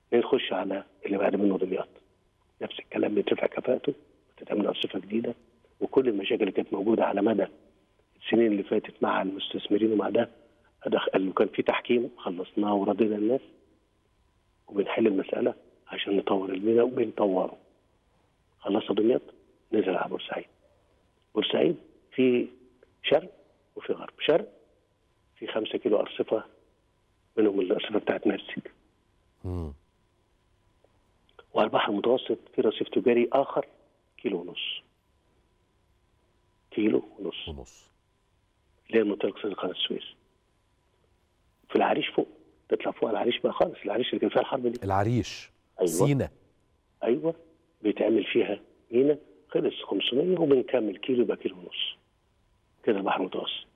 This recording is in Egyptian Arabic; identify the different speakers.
Speaker 1: نخش على اللي بعد منه دمياط نفس الكلام بيترفع كفاءته بتتعمل أرصفة جديدة وكل المشاكل اللي كانت موجودة على مدى السنين اللي فاتت مع المستثمرين ومع ده أدخل وكان في تحكيم خلصناه ورضينا الناس وبنحل المسألة عشان نطور الميناء وبنطوره خلصنا دمياط نزل على بورسعيد بورسعيد في شرق وفي غرب شرق في خمسة كيلو أرصفة منهم الأرصفة بتاعت مرسي
Speaker 2: مم.
Speaker 1: وعلى البحر المتوسط في رصيف تجاري آخر كيلو ونص كيلو ونص
Speaker 2: ونص
Speaker 1: اللي هي منطقة صدر قناة السويس في العريش فوق تطلع فوق على العريش بقى خالص العريش اللي كان فيها الحرب دي
Speaker 2: العريش
Speaker 1: أيوة.
Speaker 2: سينا
Speaker 1: ايوه بيتعمل فيها مينا خلص 500 وبنكمل كيلو يبقى كيلو ونص كده البحر المتوسط